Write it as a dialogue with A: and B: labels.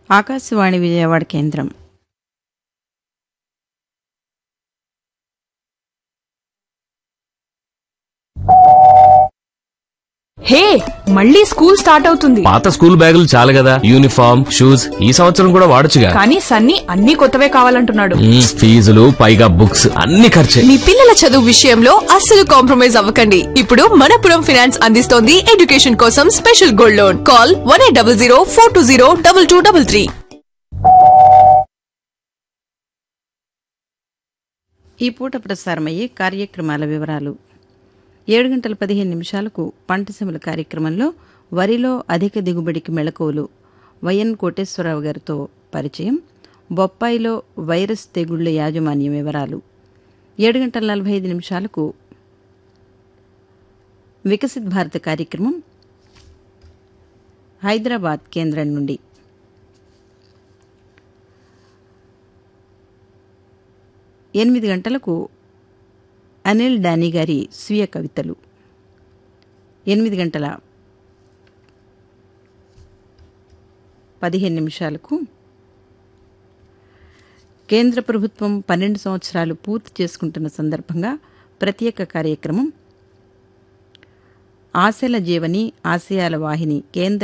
A: ఆకాశవాణి విజయవాడ కేంద్రం
B: హే మళ్ళీ school start అవుతుంది
C: పాత స్కూల్ బ్యాగులు చాలు కదా యూనిఫామ్ షూస్ ఈ సంవత్సరం కూడా వాడొచ్చుగా
B: కానీ సన్నీ అన్ని కొత్తవే కావాలంటున్నాడు
C: మ్మ్, ఫీజులు పైగా బుక్స్ అన్ని ఖర్చే
D: మీ పిల్లల చదువు విషయంలో అస్సలు కాంప్రమైజ్ అవ్వకండి ఇప్పుడు మనపురం ఫినాన్స్ అందిస్తోంది ఎడ్యుకేషన్ కోసం special gold loan call one eight double zero four two zero double two double three
A: ఈ పూట ప్రసారమయ్యే కార్యక్రమాల వివరాలు ఏడు గంటల పదిహేను నిమిషాలకు పంటసెమల కార్యక్రమంలో వరిలో అధిక దిగుబడికి మెళకువలు వైఎన్ కోటేశ్వరరావు గారితో పరిచయం బొప్పాయిలో వైరస్ తెగుళ్ల యాజమాన్యం వివరాలు ఏడు గంటల నలభై ఐదు నిమిషాలకు వికసిత్ భారత కార్యక్రమం హైదరాబాద్ కేంద్రం నుండి ఎనిమిది గంటలకు అనిల్ డానీ గారి స్వీయ కవితలు ఎనిమిది గంటల పదిహేను నిమిషాలకు కేంద్ర ప్రభుత్వం పన్నెండు సంవత్సరాలు పూర్తి చేసుకుంటున్న సందర్భంగా ప్రత్యేక కార్యక్రమం ఆశల జీవని ఆశయాల వాహిని కేంద్ర